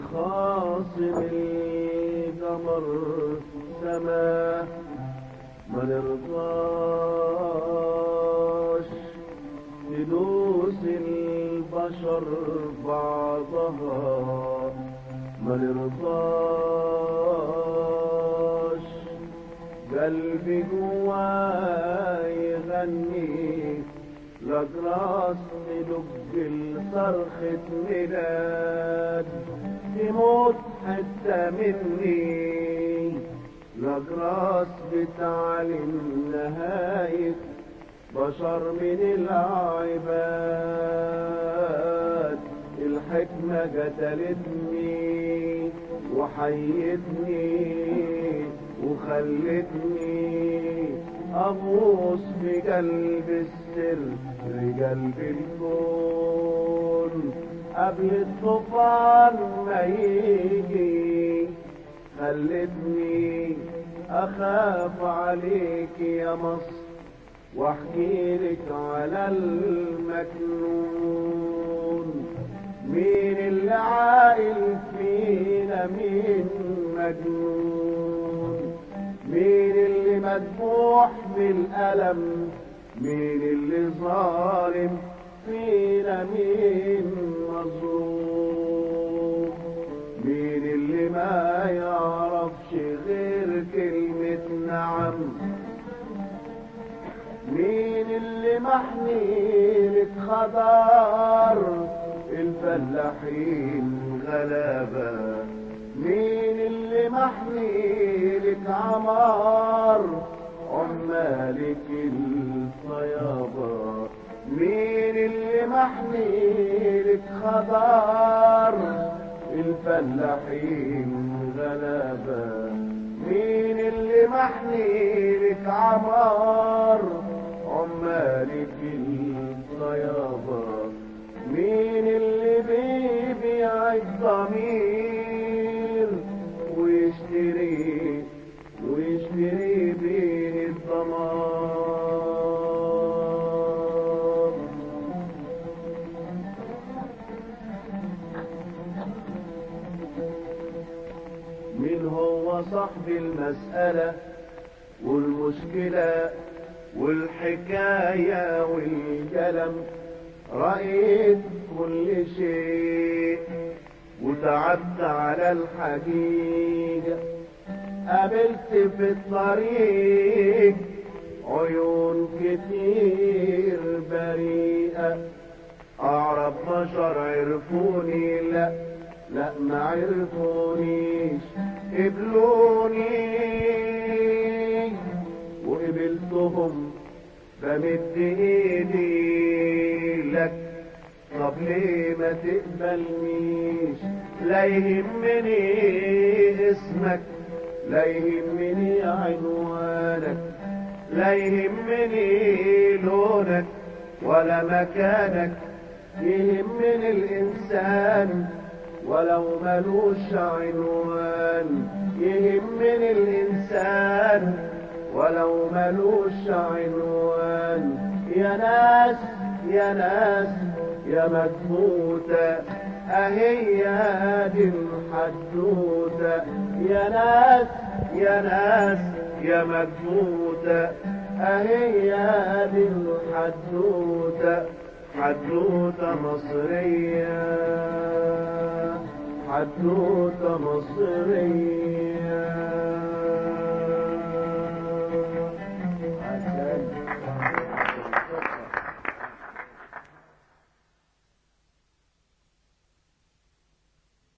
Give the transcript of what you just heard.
خاصم القمر سماه ما نرضاش ندوس البشر بعضها ما نرضاش قلبي جواي يغني لك راس ندق الصرخة ميلاد تموت حتى مني لك راس بتعلم نهاية بشر من العباد الحكمة قتلتني وحيتني وخلتني أغوص بقلب السر قلب الكون قبل الطوفان ما يجي خلتني أخاف عليك يا مصر واحكي لك على المكنون مين اللي عاقل فينا مين مجنون مين اللي مذبوح بالألم مين اللي ظالم فينا مين مظلوم مين اللي ما يعرفش غير كلمة نعم مين اللي محميلك خضار الفلاحين غلابة مين اللي محميلك عمار عمالك الطيابة مين اللي محميلك خضار الفلاحين غلابة مين اللي محميلك عمار عمالك الطيابة مين اللي بيبيع الضمير ويشتري ويشتري بين الضمان مين هو صاحب المسألة والمشكلة والحكاية والقلم رأيت كل شيء وتعبت على الحقيقة قابلت في الطريق عيون كتير بريئة أعرف بشر عرفوني لا لا ما عرفونيش قبلوني وقبلتهم بمد ايدي لك طب ليه ما تقبلنيش لا يهمني اسمك لا يهمني عنوانك لا يهمني لونك ولا مكانك يهمني الإنسان ولو ملوش عنوان يهمني الإنسان ولو ملوش عنوان يا ناس يا ناس يا مدفوتة أهي دي الحدوتة يا ناس يا ناس يا مدفوتة أهي دي الحدوتة حدوتة مصرية حدوتة مصرية